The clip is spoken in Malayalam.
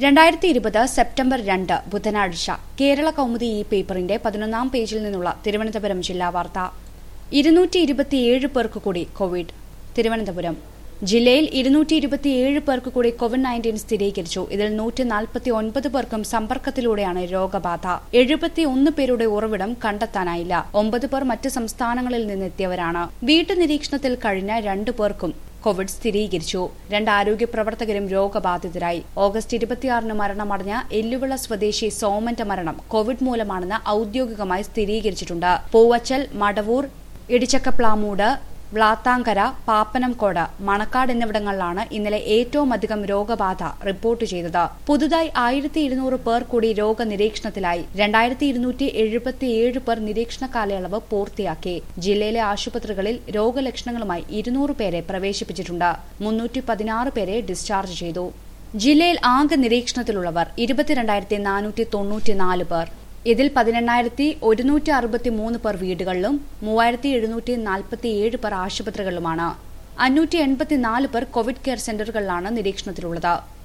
രണ്ടായിരത്തി ഇരുപത് സെപ്റ്റംബർ രണ്ട് ബുധനാഴ്ച കേരള കൗമുദി ഈ പേപ്പറിന്റെ പതിനൊന്നാം പേജിൽ നിന്നുള്ള തിരുവനന്തപുരം ജില്ലാ വാർത്ത ഇരുന്നൂറ്റി ഇരുപത്തിയേഴ് പേർക്ക് കൂടി കോവിഡ് തിരുവനന്തപുരം ജില്ലയിൽ ഇരുന്നൂറ്റി ഇരുപത്തിയേഴ് പേർക്ക് കൂടി കോവിഡ് നയൻറ്റീൻ സ്ഥിരീകരിച്ചു ഇതിൽ നൂറ്റി നാൽപ്പത്തി ഒൻപത് പേർക്കും സമ്പർക്കത്തിലൂടെയാണ് രോഗബാധ എഴുപത്തിയൊന്ന് പേരുടെ ഉറവിടം കണ്ടെത്താനായില്ല ഒമ്പത് പേർ മറ്റ് സംസ്ഥാനങ്ങളിൽ നിന്നെത്തിയവരാണ് വീട്ടുനിരീക്ഷണത്തിൽ കഴിഞ്ഞ രണ്ടു പേർക്കും കോവിഡ് സ്ഥിരീകരിച്ചു രണ്ട് ആരോഗ്യ പ്രവർത്തകരും രോഗബാധിതരായി ഓഗസ്റ്റ് ഇരുപത്തിയാറിന് മരണമടഞ്ഞ എല്ലുവിള സ്വദേശി സോമന്റെ മരണം കോവിഡ് മൂലമാണെന്ന് ഔദ്യോഗികമായി സ്ഥിരീകരിച്ചിട്ടുണ്ട് പൂവച്ചൽ മടവൂർ ഇടിച്ചക്കപ്ലാമൂട് വ്ളാത്താങ്കര പാപ്പനംകോട് മണക്കാട് എന്നിവിടങ്ങളിലാണ് ഇന്നലെ ഏറ്റവും അധികം രോഗബാധ റിപ്പോർട്ട് ചെയ്തത് പുതുതായി ആയിരത്തി ഇരുന്നൂറ് പേർ കൂടി രോഗനിരീക്ഷണത്തിലായി രണ്ടായിരത്തി ഇരുന്നൂറ്റി എഴുപത്തിയേഴ് പേർ നിരീക്ഷണ കാലയളവ് പൂർത്തിയാക്കി ജില്ലയിലെ ആശുപത്രികളിൽ രോഗലക്ഷണങ്ങളുമായി ഇരുന്നൂറ് പേരെ പ്രവേശിപ്പിച്ചിട്ടുണ്ട് മുന്നൂറ്റി പതിനാറ് പേരെ ഡിസ്ചാർജ് ചെയ്തു ജില്ലയിൽ ആകെ നിരീക്ഷണത്തിലുള്ളവർ ഇരുപത്തിരണ്ടായിരത്തി നാനൂറ്റി തൊണ്ണൂറ്റിനാല് പേർ ഇതിൽ പതിനെണ്ണായിരത്തി ഒരുന്നൂറ്റി അറുപത്തി മൂന്ന് പേർ വീടുകളിലും മൂവായിരത്തി എഴുന്നൂറ്റി നാൽപ്പത്തിയേഴ് പേർ ആശുപത്രികളിലുമാണ് അഞ്ഞൂറ്റി എൺപത്തിനാല് പേർ കോവിഡ് കെയർ സെന്ററുകളിലാണ് നിരീക്ഷണത്തിലുള്ളത്